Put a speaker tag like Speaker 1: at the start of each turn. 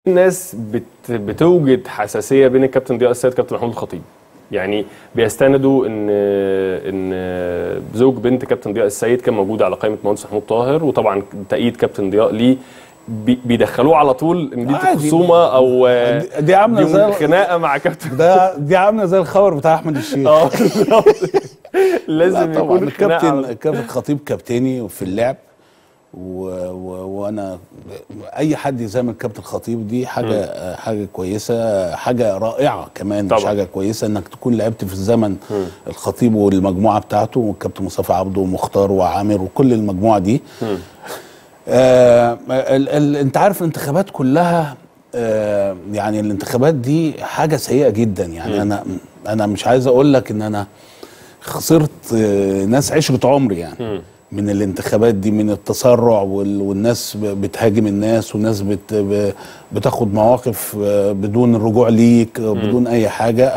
Speaker 1: الناس بت بتوجد حساسيه بين الكابتن ضياء السيد كابتن محمود الخطيب يعني بيستندوا ان ان زوج بنت كابتن ضياء السيد كان موجود على قائمه مهندس محمود طاهر وطبعا تأييد كابتن ضياء ليه بي- بيدخلوه على طول ان دي
Speaker 2: عادي.
Speaker 1: خصومه او
Speaker 2: دي- دي عاملة
Speaker 1: دي
Speaker 2: زي-
Speaker 1: خناقه مع كابتن
Speaker 2: ده دي عامله زي الخبر بتاع احمد الشيخ
Speaker 1: اه بالظبط. لازم
Speaker 2: لا طبعا
Speaker 1: يكون
Speaker 2: الكابتن
Speaker 1: الكابتن
Speaker 2: الكابتن خطيب كابتني في اللعب و... و... وانا اي حد يزامل الكابتن خطيب دي حاجه حاجه كويسه حاجه رائعه كمان مش
Speaker 1: طبعا.
Speaker 2: حاجه كويسه انك تكون لعبت في الزمن الخطيب والمجموعه بتاعته والكابتن مصطفى عبده ومختار وعامر وكل المجموعه دي آه ال... ال... انت عارف الانتخابات كلها آه يعني الانتخابات دي حاجه سيئه جدا يعني انا انا مش عايز اقول لك ان انا خسرت آه، ناس عشرة عمري يعني من الانتخابات دي من التسرع وال- والناس ب- بتهاجم الناس والناس بت ب- بتاخد مواقف آه، بدون الرجوع ليك آه، بدون اي حاجه